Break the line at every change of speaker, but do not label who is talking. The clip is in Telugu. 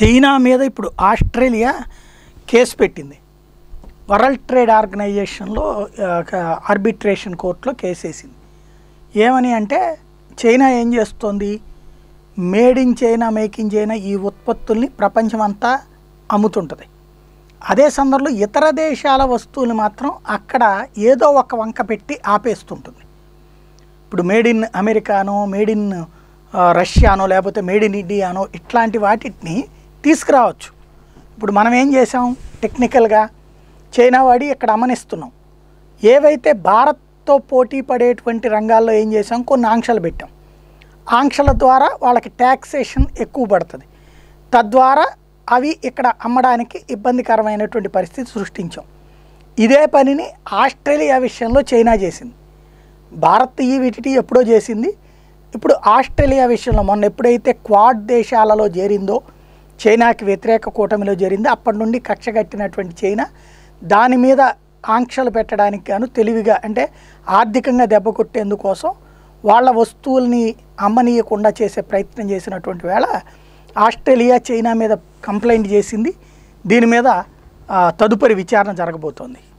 చైనా మీద ఇప్పుడు ఆస్ట్రేలియా కేసు పెట్టింది వరల్డ్ ట్రేడ్ ఆర్గనైజేషన్లో ఆర్బిట్రేషన్ కోర్టులో కేసు వేసింది ఏమని అంటే చైనా ఏం చేస్తోంది made in China make in China ఈ ఉత్పత్తుల్ని ప్రపంచమంతా అమ్ముతుంటుంది అదే సందర్భంలో ఇతర దేశాల వస్తువులు మాత్రం అక్కడ ఏదో ఒక వంక పెట్టి ఆపేస్తుంటుంది ఇప్పుడు మేడ్ ఇన్ అమెరికానో మేడ్ ఇన్ ఆ, రష్యానో లేకపోతే మేడ్ ఇన్ ఇండియానో ఇట్లాంటి వాటిని తీసుకురావచ్చు ఇప్పుడు మనం ఏం చేసాం టెక్నికల్గా చైనా వాడి ఇక్కడ అమనిస్తున్నాం ఏవైతే భారత్తో పోటీ పడేటువంటి రంగాల్లో ఏం చేసాం కొన్ని ఆంక్షలు పెట్టాం ఆంక్షల ద్వారా వాళ్ళకి ట్యాక్సేషన్ ఎక్కువ పడుతుంది తద్వారా అవి ఇక్కడ అమ్మడానికి ఇబ్బందికరమైనటువంటి పరిస్థితి సృష్టించాం ఇదే పనిని ఆస్ట్రేలియా విషయంలో చైనా చేసింది భారత్ ఈ వీటిటి ఎప్పుడో చేసింది ఇప్పుడు ఆస్ట్రేలియా విషయంలో మొన్న ఎప్పుడైతే క్వాడ్ దేశాలలో చేరిందో చైనాకి వ్యతిరేక కూటమిలో చేరిందో అప్పటి నుండి కక్ష కట్టినటువంటి చైనా దాని మీద ఆంక్షలు పెట్టడానికి గాను తెలివిగా అంటే ఆర్థికంగా దెబ్బ కొట్టేందుకోసం వాళ్ళ వస్తువుల్ని అమ్మనీయకుండా చేసే ప్రయత్నం చేసినటువంటి వేళ ఆస్ట్రేలియా చైనా మీద కంప్లైంట్ చేసింది దీని మీద ఆ, తదుపరి విచారణ జరగబోతోంది